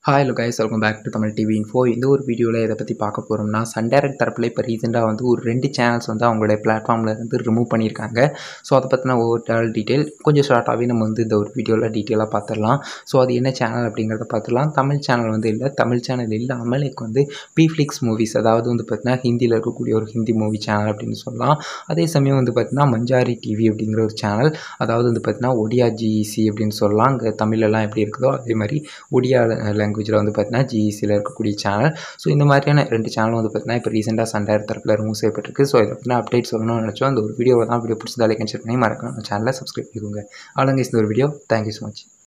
hi hello guys welcome back to Tamil TV info இந்த ஒரு வீடியோவில் இதை பற்றி பார்க்க போகிறோம்னா சன் டைரக்ட் தரப்பில் இப்போ ரீசெண்டாக வந்து ஒரு ரெண்டு சேனல்ஸ் வந்து அவங்களுடைய பிளாட்ஃபார்மில் இருந்து ரிமூவ் பண்ணியிருக்காங்க ஸோ அதை பற்றின ஓவர்ஆல் டீட்டெயில் கொஞ்சம் ஷார்ட்டாகவே நம்ம வந்து இந்த ஒரு வீடியோவில் டீட்டெயிலாக பார்த்துடலாம் ஸோ அது என்ன சேனல் அப்படிங்கிறத பார்த்துடலாம் தமிழ் சேனல் வந்து இல்லை தமிழ் சேனல் இல்லாமல் எனக்கு வந்து பிஃப்ளிக்ஸ் மூவிஸ் அதாவது வந்து பார்த்தீங்கன்னா ஹிந்தியில் இருக்கக்கூடிய ஒரு ஹிந்தி மூவி சேனல் அப்படின்னு சொல்லலாம் அதே சமயம் வந்து பார்த்தீங்கன்னா மஞ்சாரி டிவி அப்படிங்கிற ஒரு சேனல் அதாவது வந்து பார்த்தீங்கன்னா ஒடியா ஜிஇசி அப்படின்னு சொல்லலாம் அங்கே தமிழெல்லாம் எப்படி இருக்குதோ அதே மாதிரி ஒடியா லாங்குவேஜில் வந்து பார்த்தீங்கன்னா ஜிஇசியில் இருக்கக்கூடிய சேனல் ஸோ இந்த மாதிரியான ரெண்டு சேனலும் வந்து பார்த்தீங்கன்னா இப்போ ரீசெண்டாக சண்டையர் தரப்பில் ரிமூவ் செய்யப்பட்டிருக்கு ஸோ இதை பற்றின அப்டேட் சொல்லணும்னு நினச்சோம் அந்த ஒரு வீடியோவை தான் வீடியோ பிடிச்சதா லைக் ஷேர் பண்ணி மறக்காம சேனலை சப்ஸ்கிரைப் பண்ணிக்கோங்க அவ்வளோங்க இந்த ஒரு வீடியோ தேங்க்யூ ஸோ மச்